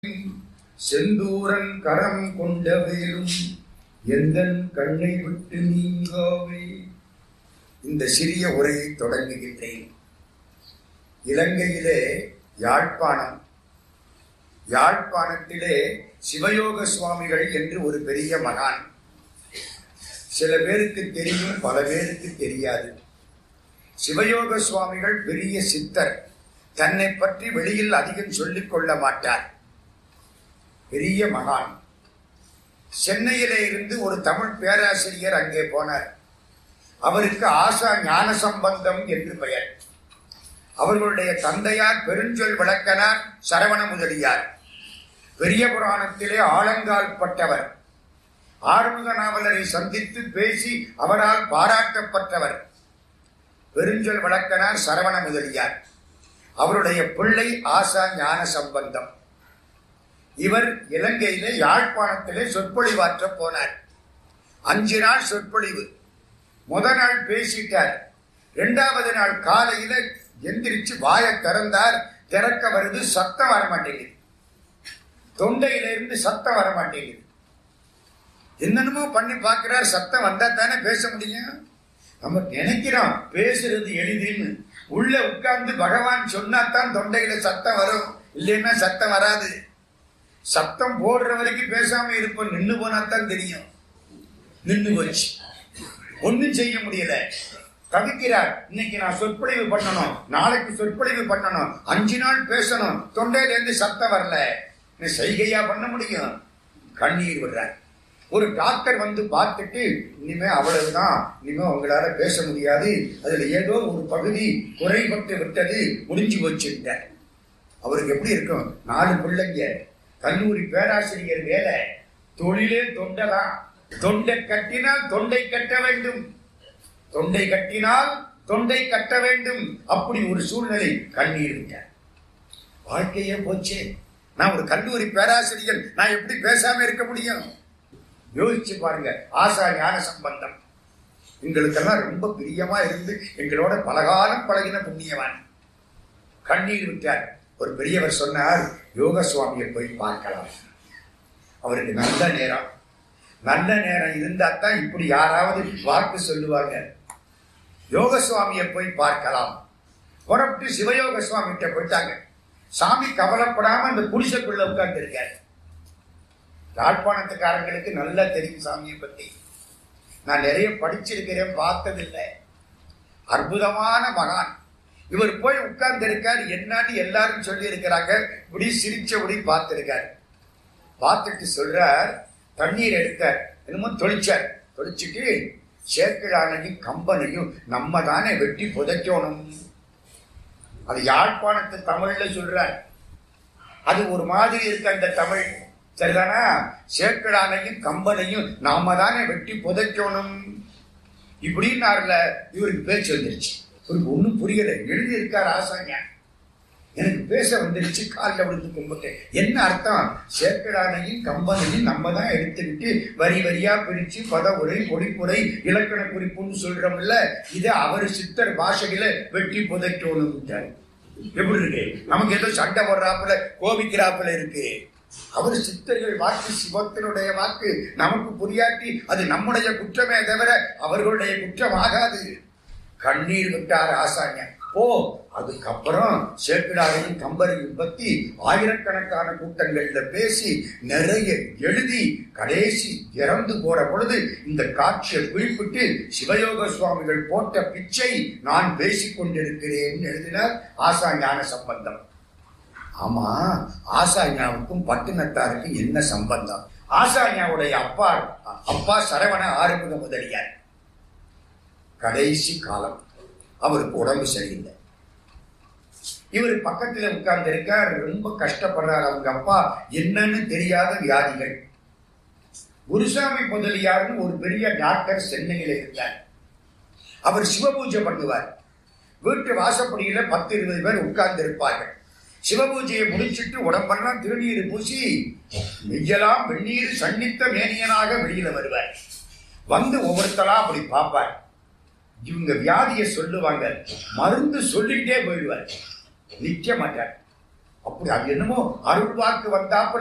செந்தூரன் கரம் கொண்ட வேலும் எந்தன் கண்ணை விட்டு நீங்காவே இந்த சிறிய உரையை தொடங்குகின்றேன் இலங்கையிலே யாழ்ப்பாணம் யாழ்ப்பாணத்திலே சிவயோக சுவாமிகள் என்று ஒரு பெரிய மகான் சில பேருக்கு தெரியும் பல பேருக்கு தெரியாது சிவயோக சுவாமிகள் பெரிய சித்தர் தன்னை பற்றி வெளியில் அதிகம் சொல்லிக் கொள்ள மாட்டார் பெரிய மகான் சென்னையிலே இருந்து ஒரு தமிழ் பேராசிரியர் அங்கே போனார் அவருக்கு ஆசா ஞான சம்பந்தம் என்று பெயர் அவர்களுடைய தந்தையார் பெருஞ்சொல் விளக்கனார் சரவண முதலியார் பெரிய புராணத்திலே ஆழங்கால் பட்டவர் ஆறுமுக நாவலரை சந்தித்து பேசி அவரால் பாராட்டப்பட்டவர் பெருஞ்சொல் வழக்கனார் சரவண முதலியார் அவருடைய பிள்ளை ஆசா ஞான சம்பந்தம் இவர் இலங்கையிலே யாழ்ப்பாணத்திலே சொற்பொழிவாற்ற போனார் அஞ்சு நாள் சொற்பொழிவு முத நாள் பேசிட்டார் இரண்டாவது நாள் காலையில எந்திரிச்சு வாயை திறந்தார் திறக்க வருது சத்தம் வர மாட்டேங்குது தொண்டையில இருந்து சத்தம் வர மாட்டேங்குது என்னென்னமோ பண்ணி பார்க்கிறார் சத்தம் வந்தா தானே பேச முடியும் நம்ம நினைக்கிறோம் பேசுறது எளிதுன்னு உள்ள உட்கார்ந்து பகவான் சொன்னாதான் தொண்டையில சத்தம் வரும் இல்லைன்னா சத்தம் வராது சத்தம் போடுற வரைக்கும் பேசாம இருப்போம் நின்னு போனாத்தான் தெரியும் நின்னு போச்சு ஒண்ணும் செய்ய முடியல தவிக்கிறார் இன்னைக்கு நான் சொற்பொழிவு பண்ணணும் நாளைக்கு சொற்பொழிவு பண்ணணும் அஞ்சு நாள் பேசணும் தொண்டையில இருந்து சத்தம் வரல நீ செய்கையா பண்ண முடியும் கண்ணீர் விடுறார் ஒரு டாக்டர் வந்து பார்த்துட்டு இனிமே அவ்வளவுதான் இனிமே உங்களால பேச முடியாது அதுல ஏதோ ஒரு பகுதி குறைபட்டு விட்டது முடிஞ்சு போச்சுட்டார் அவருக்கு எப்படி இருக்கும் நாலு பிள்ளைங்க கல்லூரி பேராசிரியர் வேலை தொழிலே தொண்டதான் தொண்டை கட்டினால் தொண்டை கட்ட வேண்டும் தொண்டை கட்டினால் தொண்டை கட்ட வேண்டும் அப்படி ஒரு சூழ்நிலை கண்ணீர் விட்டார் வாழ்க்கையே போச்சே நான் ஒரு கல்லூரி பேராசிரியர் நான் எப்படி பேசாம இருக்க முடியும் யோசிச்சு பாருங்க ஆசா ஞான சம்பந்தம் எங்களுக்கெல்லாம் ரொம்ப பிரியமா இருந்து எங்களோட பலகாலம் பழகின புண்ணியவான் கண்ணீர் விட்டார் ஒரு பெரியவர் சொன்னார் யோக சுவாமியை போய் பார்க்கலாம் அவருக்கு நல்ல நேரம் நல்ல நேரம் இருந்தா தான் இப்படி யாராவது வாக்கு சொல்லுவாங்க யோக சுவாமியை போய் பார்க்கலாம் புறப்பட்டு சிவயோக சுவாமி கிட்ட போயிட்டாங்க சாமி கவலைப்படாம அந்த குடிசைக்குள்ள உட்கார்ந்து இருக்காரு யாழ்ப்பாணத்துக்காரங்களுக்கு நல்லா தெரியும் சாமியை பத்தி நான் நிறைய படிச்சிருக்கிறேன் பார்த்ததில்லை அற்புதமான மகான் இவர் போய் உட்கார்ந்து இருக்கார் என்னன்னு எல்லாரும் சொல்லி இருக்கிறாங்க இப்படி சிரிச்சபடி பார்த்திருக்கார் பார்த்துட்டு சொல்றார் தண்ணீர் எடுத்தார் என்னமோ தொளிச்சார் தொளிச்சுட்டு சேக்கிழானையும் கம்பனையும் நம்ம தானே வெட்டி புதைக்கணும் அது யாழ்ப்பாணத்து தமிழ்ல சொல்றார் அது ஒரு மாதிரி இருக்கு அந்த தமிழ் சரிதானா சேக்கடானையும் கம்பனையும் நாம தானே வெட்டி புதைக்கணும் இப்படின்னாருல இவருக்கு பேச்சு வந்துருச்சு இவருக்கு ஒன்றும் புரியல எழுதி இருக்கார் ஆசாங்க எனக்கு பேச வந்துருச்சு காலில் விழுந்து கும்பிட்டேன் என்ன அர்த்தம் சேக்கடானையும் கம்பனையும் நம்ம தான் எடுத்துக்கிட்டு வரி வரியா பிரிச்சு பத உரை பொடிப்புரை இலக்கண குறிப்புன்னு சொல்றோம்ல இதை அவர் சித்தர் பாஷையில வெட்டி புதைக்கணும் எப்படி இருக்கு நமக்கு ஏதோ சண்டை போடுறாப்புல கோபிக்கிறாப்புல இருக்கு அவர் சித்தர்கள் வாக்கு சிவத்தினுடைய வாக்கு நமக்கு புரியாட்டி அது நம்முடைய குற்றமே தவிர அவர்களுடைய குற்றம் ஆகாது கண்ணீர் விட்டார் ஆசாங்க ஓ அதுக்கப்புறம் சேக்கிடாரையும் கம்பரையும் பத்தி ஆயிரக்கணக்கான கூட்டங்கள்ல பேசி நிறைய எழுதி கடைசி இறந்து போற பொழுது இந்த காட்சியை குறிப்பிட்டு சிவயோக சுவாமிகள் போட்ட பிச்சை நான் பேசிக் கொண்டிருக்கிறேன் எழுதினார் ஆசா ஞான சம்பந்தம் ஆமா ஆசாஞாவுக்கும் பட்டினத்தாருக்கும் என்ன சம்பந்தம் ஆசாஞாவுடைய அப்பா அப்பா சரவண ஆறுமுக முதலியார் கடைசி காலம் அவருக்கு உடம்பு சரியில்லை இவர் பக்கத்துல உட்கார்ந்து இருக்கார் ரொம்ப கஷ்டப்படுறார் அவங்க அப்பா என்னன்னு தெரியாத வியாதிகள் குருசாமி முதலியார்னு ஒரு பெரிய டாக்டர் சென்னையில இருந்தார் அவர் சிவபூஜை பண்ணுவார் வீட்டு வாசப்படியில பத்து இருபது பேர் உட்கார்ந்து இருப்பார்கள் சிவபூஜையை முடிச்சிட்டு உடம்பெல்லாம் திருநீர் பூசி மெய்யெல்லாம் வெந்நீர் சன்னித்த மேனியனாக வெளியில வருவார் வந்து ஒவ்வொருத்தரா அப்படி பார்ப்பார் இவங்க வியாதியை சொல்லுவாங்க மருந்து சொல்லிக்கிட்டே போயிடுவார் நிக்க மாட்டார் அப்படி அது என்னமோ அருள்வாக்கு வந்தாப்புல